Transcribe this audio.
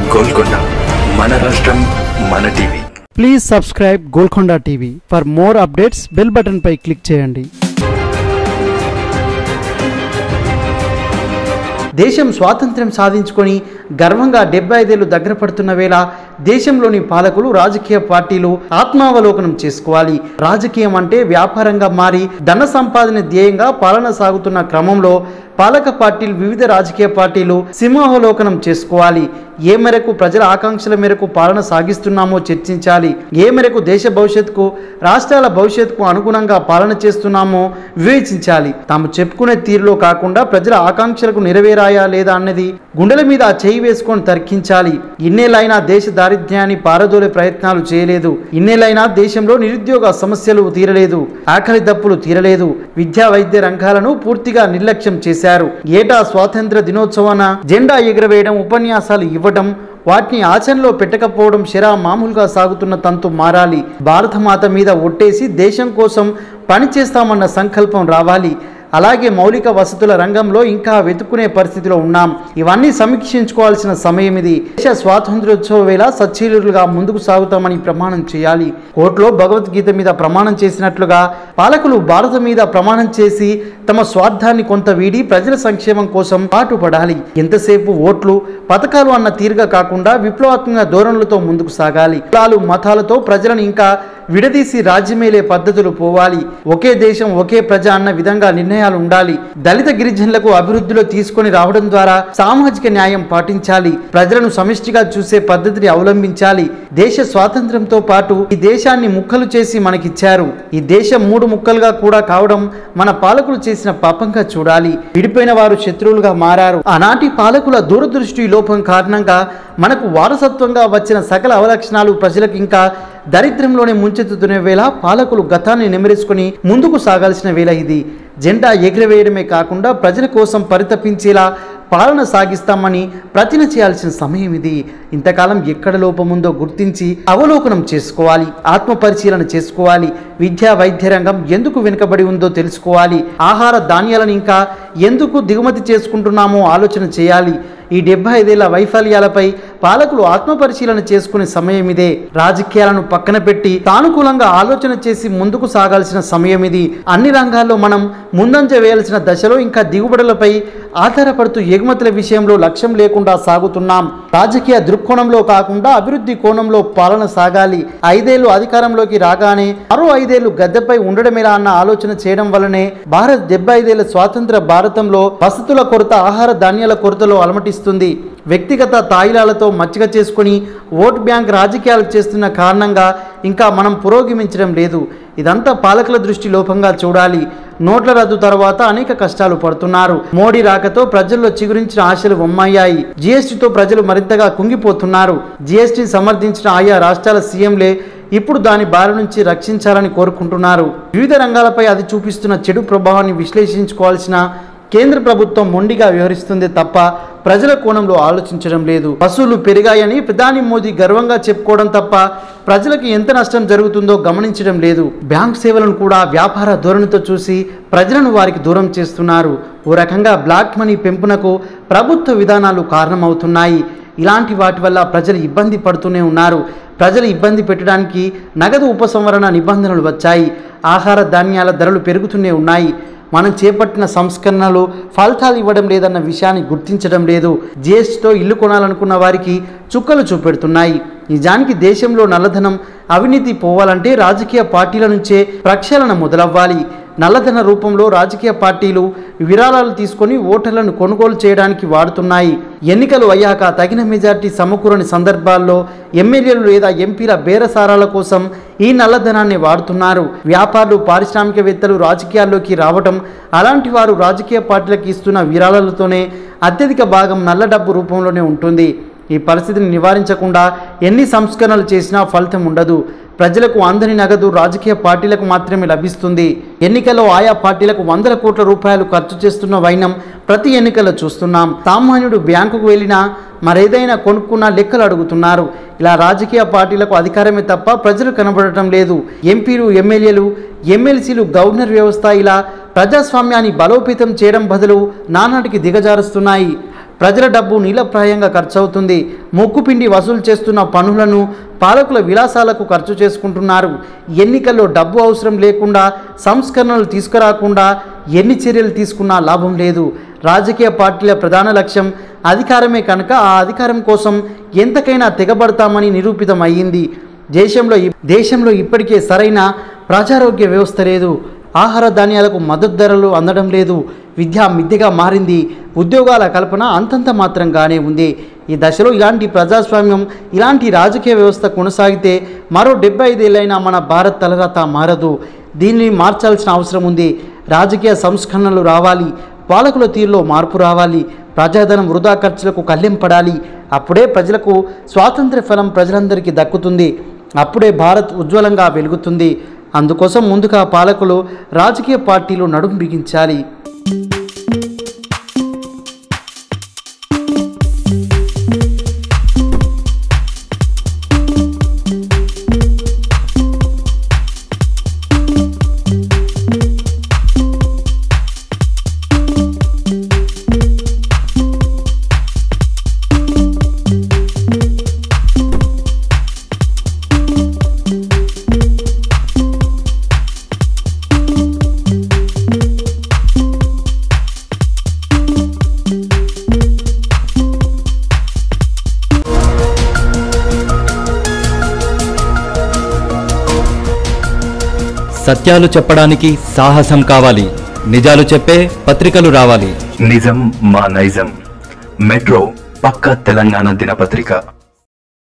గోల్కొండ మన రాష్ట్రం మన TV please subscribe Golconda TV for more updates bell button పై క్లిక్ చేయండి దేశం స్వాతంత్ర్యం సాధించుకొని గర్వంగా డెబ్బై ఐదేళ్లు దగ్గర పడుతున్న వేళ దేశంలోని పాలకులు రాజకీయ పార్టీలు ఆత్మావలోకనం చేసుకోవాలి రాజకీయం అంటే వ్యాపారంగా మారి ధన సంపాదన ధ్యేయంగా పాలన సాగుతున్న క్రమంలో పాలక పార్టీలు వివిధ రాజకీయ పార్టీలు సింహావలోకనం చేసుకోవాలి ఏ మేరకు ప్రజల ఆకాంక్షల మేరకు పాలన సాగిస్తున్నామో చర్చించాలి ఏ మేరకు దేశ భవిష్యత్తుకు రాష్ట్రాల భవిష్యత్తుకు అనుగుణంగా పాలన చేస్తున్నామో వివేచించాలి తాము చెప్పుకునే తీరులో కాకుండా ప్రజల ఆకాంక్షలకు నెరవేరాయా లేదా అన్నది గుండెల మీద ఆ చేయి వేసుకొని తర్కించాలి ఇన్నేళ్ళైనా దేశ దారిద్ర్యాన్ని పారదోలే ప్రయత్నాలు చేయలేదు ఇన్నేళ్ళైనా దేశంలో నిరుద్యోగ సమస్యలు తీరలేదు ఆకలి దప్పులు తీరలేదు విద్యా వైద్య రంగాలను పూర్తిగా నిర్లక్ష్యం చేశారు ఏటా స్వాతంత్ర దినోత్సవాన జెండా ఎగురవేయడం ఉపన్యాసాలు ఇవ్వడం వాటిని ఆచరణలో పెట్టకపోవడం శరా మామూలుగా సాగుతున్న తంతు మారాలి భారతమాత మీద ఒట్టేసి దేశం కోసం పనిచేస్తామన్న సంకల్పం రావాలి అలాగే మౌలిక వసతుల రంగంలో ఇంకా వెతుక్కునే పరిస్థితిలో ఉన్నాం ఇవన్నీ సమీక్షించుకోవాల్సిన సమయం ఇది దేశ స్వాతంత్ర్యోత్సవ వేళ సచ్చీలుగా ముందుకు సాగుతామని ప్రమాణం చేయాలి కోర్టులో భగవద్గీత మీద ప్రమాణం చేసినట్లుగా పాలకులు భారత మీద ప్రమాణం చేసి తమ స్వార్థాన్ని కొంత వీడి ప్రజల సంక్షేమం కోసం పాటుపడాలి ఎంతసేపు ఓట్లు పథకాలు అన్న తీరుగా కాకుండా విప్లవాత్మక ధోరణులతో ముందుకు సాగాలి కులాలు మతాలతో ప్రజలను ఇంకా విడదీసి రాజ్యమేలే పద్ధతులు పోవాలి ఒకే దేశం ఒకే ప్రజ అన్న విధంగా నిర్ణయాలు ఉండాలి దళిత గిరిజనులకు అభివృద్ధిలో తీసుకొని రావడం ద్వారా సామాజిక న్యాయం పాటించాలి ప్రజలను సమిష్టిగా చూసే పద్ధతిని అవలంబించాలి దేశ స్వాతంత్ర్యంతో పాటు ఈ దేశాన్ని ముక్కలు చేసి మనకిచ్చారు ఈ దేశం మూడు ముక్కలుగా కూడా కావడం మన పాలకులు చేసిన పాపంగా చూడాలి విడిపోయిన వారు శత్రువులుగా మారారు ఆనాటి పాలకుల దూరదృష్టి లోపం కారణంగా మనకు వారసత్వంగా వచ్చిన సకల అవలక్షణాలు ప్రజలకు ఇంకా దరిద్రంలోనే ముంచెత్తుతున్న వేళ పాలకులు గతాన్ని నెమరేసుకుని ముందుకు సాగాల్సిన వేళ ఇది జెండా ఎగిరవేయడమే కాకుండా ప్రజల కోసం పరితపించేలా పాలన సాగిస్తామని ప్రతిన చేయాల్సిన సమయం ఇది ఇంతకాలం ఎక్కడ లోపముందో గుర్తించి అవలోకనం చేసుకోవాలి ఆత్మ పరిశీలన చేసుకోవాలి విద్యా వైద్య రంగం ఎందుకు వెనుకబడి ఉందో తెలుసుకోవాలి ఆహార ధాన్యాలను ఇంకా ఎందుకు దిగుమతి చేసుకుంటున్నామో ఆలోచన చేయాలి ఈ డెబ్బై ఐదేళ్ల వైఫల్యాలపై పాలకులు ఆత్మపరిశీలన చేసుకునే సమయం ఇదే రాజకీయాలను పక్కన పెట్టి సానుకూలంగా ఆలోచన చేసి ముందుకు సాగాల్సిన సమయం ఇది అన్ని రంగాల్లో మనం ముందంజ వేయాల్సిన దశలో ఇంకా దిగుబడులపై ఆధారపడుతూ ఎగుమతుల విషయంలో లక్ష్యం లేకుండా సాగుతున్నాం రాజకీయ దృక్కోణంలో కాకుండా అభివృద్ధి కోణంలో పాలన సాగాలి ఐదేళ్లు అధికారంలోకి రాగానే మరో ఐదేళ్లు గద్దెపై ఉండడమేలా అన్న ఆలోచన చేయడం వల్లనే భారత్ డెబ్బై ఐదేళ్ల స్వాతంత్ర భారతంలో వసతుల కొరత ఆహార ధాన్యాల కొరతలో అలమటిస్తుంది వ్యక్తిగత తాయిలాలతో మచ్చిక చేసుకుని ఓట్ బ్యాంక్ రాజకీయాలు చేస్తున్న కారణంగా ఇంకా మనం పురోగమించడం లేదు ఇదంతా పాలకుల దృష్టి లోపంగా చూడాలి నోట్ల రద్దు తర్వాత అనేక కష్టాలు పడుతున్నారు మోడీ రాకతో ప్రజల్లో చిగురించిన ఆశలు వమ్మయ్యాయి జీఎస్టీతో ప్రజలు మరింతగా కుంగిపోతున్నారు జీఎస్టీ సమర్థించిన ఆయా రాష్ట్రాల సీఎంలే ఇప్పుడు దాని బారి నుంచి రక్షించాలని కోరుకుంటున్నారు వివిధ రంగాలపై అది చూపిస్తున్న చెడు ప్రభావాన్ని విశ్లేషించుకోవాల్సిన కేంద్ర ప్రభుత్వం మొండిగా వ్యవహరిస్తుంది తప్ప ప్రజల కోణంలో ఆలోచించడం లేదు వసూలు పెరిగాయని ప్రధాని మోదీ గర్వంగా చెప్పుకోవడం తప్ప ప్రజలకు ఎంత నష్టం జరుగుతుందో గమనించడం లేదు బ్యాంక్ సేవలను కూడా వ్యాపార ధోరణితో చూసి ప్రజలను వారికి దూరం చేస్తున్నారు ఓ రకంగా బ్లాక్ మనీ పెంపునకు ప్రభుత్వ విధానాలు కారణమవుతున్నాయి ఇలాంటి వాటి వల్ల ప్రజలు ఇబ్బంది పడుతూనే ఉన్నారు ప్రజలు ఇబ్బంది పెట్టడానికి నగదు ఉపసంహరణ నిబంధనలు వచ్చాయి ఆహార ధాన్యాల ధరలు పెరుగుతూనే ఉన్నాయి మనం చేపట్టిన సంస్కరణలు ఫలితాలు ఇవ్వడం లేదన్న విషయాన్ని గుర్తించడం లేదు జిఎస్టీతో ఇల్లు కొనాలనుకున్న వారికి చుక్కలు చూపెడుతున్నాయి నిజానికి దేశంలో నల్లధనం అవినీతి పోవాలంటే రాజకీయ పార్టీల నుంచే ప్రక్షాళన మొదలవ్వాలి నల్లధన రూపంలో రాజకీయ పార్టీలు విరాళాలు తీసుకొని ఓటర్లను కొనుగోలు చేయడానికి వాడుతున్నాయి ఎన్నికలు అయ్యాక తగిన మెజార్టీ సమకూరని సందర్భాల్లో ఎమ్మెల్యేలు లేదా ఎంపీల బేరసారాల కోసం ఈ నల్లధనాన్ని వాడుతున్నారు వ్యాపారులు పారిశ్రామికవేత్తలు రాజకీయాల్లోకి రావటం అలాంటి వారు రాజకీయ పార్టీలకు ఇస్తున్న విరాళాలతోనే అత్యధిక భాగం నల్ల డబ్బు రూపంలోనే ఉంటుంది ఈ పరిస్థితిని నివారించకుండా ఎన్ని సంస్కరణలు చేసినా ఫలితం ఉండదు ప్రజలకు అందని నగదు రాజకీయ పార్టీలకు మాత్రమే లభిస్తుంది ఎన్నికల్లో ఆయా పార్టీలకు వందల కోట్ల రూపాయలు ఖర్చు చేస్తున్న వైనం ప్రతి ఎన్నికల్లో చూస్తున్నాం సామాన్యుడు బ్యాంకుకు వెళ్ళినా మరేదైనా కొనుక్కున్నా లెక్కలు అడుగుతున్నారు ఇలా రాజకీయ పార్టీలకు అధికారమే తప్ప ప్రజలు కనబడటం లేదు ఎంపీలు ఎమ్మెల్యేలు ఎమ్మెల్సీలు గవర్నర్ వ్యవస్థ ఇలా ప్రజాస్వామ్యాన్ని బలోపేతం చేయడం బదులు నానాటికి దిగజారుస్తున్నాయి ప్రజల డబ్బు నీలప్రాయంగా ఖర్చు అవుతుంది మొక్కుపిండి వసూలు చేస్తున్న పనులను పాలకుల విలాసాలకు ఖర్చు చేసుకుంటున్నారు ఎన్నికల్లో డబ్బు అవసరం లేకుండా సంస్కరణలు తీసుకురాకుండా ఎన్ని చర్యలు తీసుకున్నా లాభం లేదు రాజకీయ పార్టీల ప్రధాన లక్ష్యం అధికారమే కనుక ఆ అధికారం కోసం ఎంతకైనా తెగబడతామని నిరూపితం అయ్యింది దేశంలో ఇ- దేశంలో ఇప్పటికే సరైన ప్రజారోగ్య వ్యవస్థ లేదు ఆహార ధాన్యాలకు మద్దతు ధరలు అందడం లేదు విద్య మిద్దెగా మారింది ఉద్యోగాల కల్పన అంతంత మాత్రంగానే ఉంది ఈ దశలో ఇలాంటి ప్రజాస్వామ్యం ఇలాంటి రాజకీయ వ్యవస్థ కొనసాగితే మరో డెబ్బై ఐదేళ్ళైనా మన భారత్ తలరాత మారదు దీన్ని మార్చాల్సిన అవసరం ఉంది రాజకీయ సంస్కరణలు రావాలి పాలకుల తీరులో మార్పు రావాలి ప్రజాధనం వృధా ఖర్చులకు కళ్ళెం పడాలి అప్పుడే ప్రజలకు స్వాతంత్ర్య ఫలం ప్రజలందరికీ దక్కుతుంది అప్పుడే భారత్ ఉజ్వలంగా వెలుగుతుంది అందుకోసం ముందుగా పాలకులు రాజకీయ పార్టీలు నడుం బిగించాలి సత్యాలు చెప్పడానికి సాహసం కావాలి నిజాలు చెప్పే పత్రికలు రావాలి నిజం మా నైజం మెట్రో పక్క తెలంగాణ దినపత్రిక